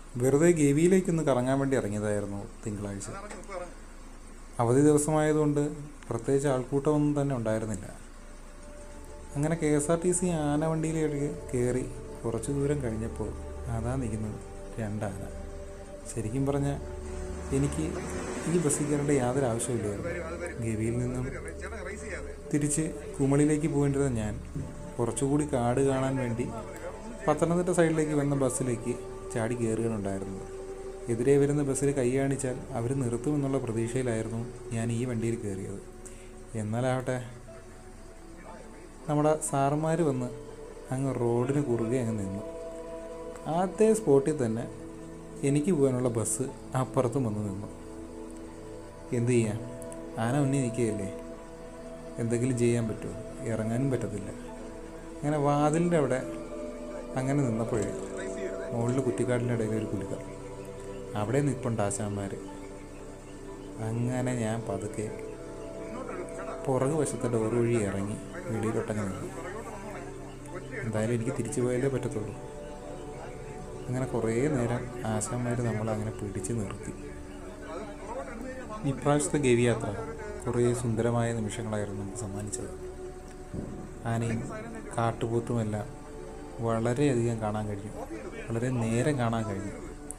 വെറുതെ ഗവിയിലേക്കൊന്ന് കറങ്ങാൻ വേണ്ടി ഇറങ്ങിയതായിരുന്നു തിങ്കളാഴ്ച അവധി ദിവസമായതുകൊണ്ട് പ്രത്യേകിച്ച് ആൾക്കൂട്ടമൊന്നും തന്നെ ഉണ്ടായിരുന്നില്ല അങ്ങനെ K S R T C ആനവണ്ടിയിലേക്ക് കയറി കുറച്ച് ദൂരം കഴിഞ്ഞപ്പോൾ അതാ നിൽക്കുന്നത് രണ്ടാന ശരിക്കും പറഞ്ഞാൽ എനിക്ക് ഈ ബസ്സിൽ കയറേണ്ട യാതൊരു ആവശ്യമില്ലായിരുന്നു ഗവിയിൽ നിന്നും തിരിച്ച് കുമളിയിലേക്ക് പോകേണ്ടത് ഞാൻ കുറച്ചുകൂടി കാട് കാണാൻ വേണ്ടി പത്തനംതിട്ട സൈഡിലേക്ക് വന്ന ബസ്സിലേക്ക് ചാടി കയറുകയാണുണ്ടായിരുന്നത് എതിരെ വരുന്ന ബസ്സിൽ കൈ കാണിച്ചാൽ അവർ നിർത്തുമെന്നുള്ള പ്രതീക്ഷയിലായിരുന്നു ഞാൻ ഈ വണ്ടിയിൽ കയറിയത് എന്നാലാവട്ടെ നമ്മുടെ സാറന്മാർ വന്ന് അങ്ങ് റോഡിന് കുറുകെ അങ്ങ് നിന്നു ആദ്യത്തെ സ്പോട്ടിൽ തന്നെ എനിക്ക് പോകാനുള്ള ബസ് അപ്പുറത്തും വന്ന് നിന്നു എന്ത് ചെയ്യാം ആന മുന്നിൽ നിൽക്കുകയല്ലേ എന്തെങ്കിലും ചെയ്യാൻ പറ്റുമോ ഇറങ്ങാനും പറ്റത്തില്ല അങ്ങനെ വാതിലിൻ്റെ അവിടെ അങ്ങനെ നിന്നപ്പോഴേ മുകളിൽ കുറ്റിക്കാടിൻ്റെ ഇടയിൽ ഒരു കുലുക്ക അവിടെ നിൽപ്പുണ്ട് ആശാന്മാർ അങ്ങനെ ഞാൻ പതുക്കെ പുറകു വശത്തെ ഡോർ വഴി ഇറങ്ങി വെളിയിലോട്ടങ്ങ് നിന്നു എന്തായാലും എനിക്ക് തിരിച്ചു പോയാലേ പറ്റത്തുള്ളൂ അങ്ങനെ കുറേ നേരം ആശാന്മാർ നമ്മളങ്ങനെ പിടിച്ച് നിർത്തി ഇപ്രാവശ്യത്തെ ഗവി യാത്ര കുറേ സുന്ദരമായ നിമിഷങ്ങളായിരുന്നു നമുക്ക് സമ്മാനിച്ചത് ആനയും കാട്ടുപോത്തുമെല്ലാം വളരെയധികം കാണാൻ കഴിഞ്ഞു വളരെ നേരം കാണാൻ കഴിഞ്ഞു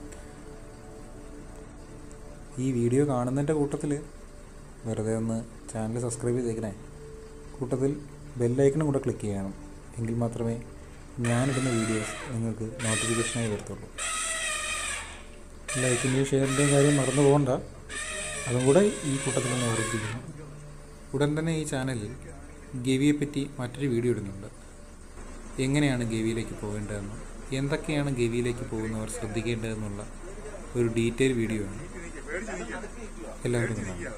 ഈ വീഡിയോ കാണുന്നതിൻ്റെ കൂട്ടത്തിൽ വെറുതെ ഒന്ന് ചാനൽ സബ്സ്ക്രൈബ് ചെയ്തേക്കണേ കൂട്ടത്തിൽ ബെല്ലൈക്കണും കൂടെ ക്ലിക്ക് ചെയ്യണം എങ്കിൽ മാത്രമേ ഞാനിടുന്ന വീഡിയോസ് നിങ്ങൾക്ക് നോട്ടിഫിക്കേഷനായി വരത്തുള്ളൂ ലൈക്കിൻ്റെയും ഷെയറിൻ്റെയും കാര്യം മറന്നു പോകണ്ട അതും കൂടെ ഈ കൂട്ടത്തിൽ ഒന്ന് ഓർമ്മിപ്പിക്കുന്നു ഉടൻ തന്നെ ഈ ചാനലിൽ ഗവിയെ പറ്റി മറ്റൊരു വീഡിയോ ഇടുന്നുണ്ട് എങ്ങനെയാണ് ഗവിയിലേക്ക് പോകേണ്ടതെന്നും എന്തൊക്കെയാണ് ഗവിയിലേക്ക് പോകുന്നവർ ശ്രദ്ധിക്കേണ്ടതെന്നുള്ള ഒരു ഡീറ്റെയിൽ വീഡിയോ ആണ് എല്ലാവരും ഒന്ന് കാണുക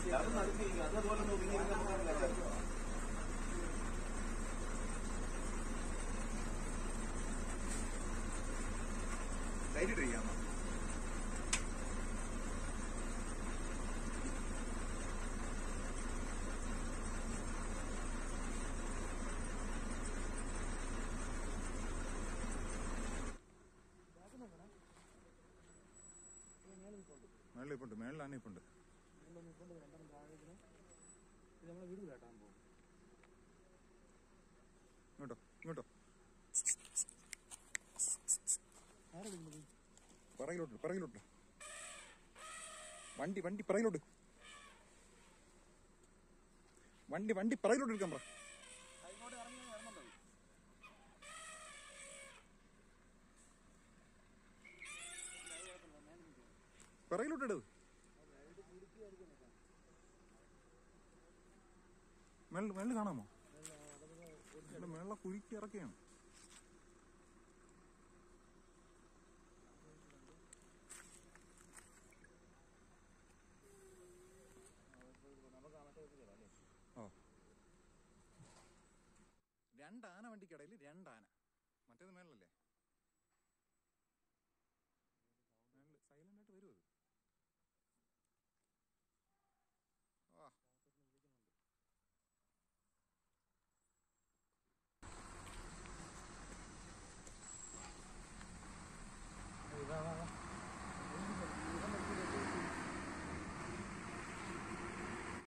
മേളിൽ ഇപ്പുണ്ട് മേളിലാണ് ഇപ്പുണ്ട് ഇങ്ങോട്ടോ ഇങ്ങോട്ടോ പറയിലോട്ട് പറയിലോട്ട് വണ്ടി വണ്ടി പറയിലോട്ട് വണ്ടി വണ്ടി പറയിലോട്ട് എടുക്കാൻ പറ പിറകിലോട്ട് ഇടത് മേളിൽ മേളിൽ കാണാമോ ഇവിടെ മേളിലെ കുഴിക്ക് ഇറക്കുകയാണ് ഓ രണ്ട് ആന വണ്ടിക്കിടയിൽ രണ്ട് ആന മറ്റേത് മേളിലല്ലേ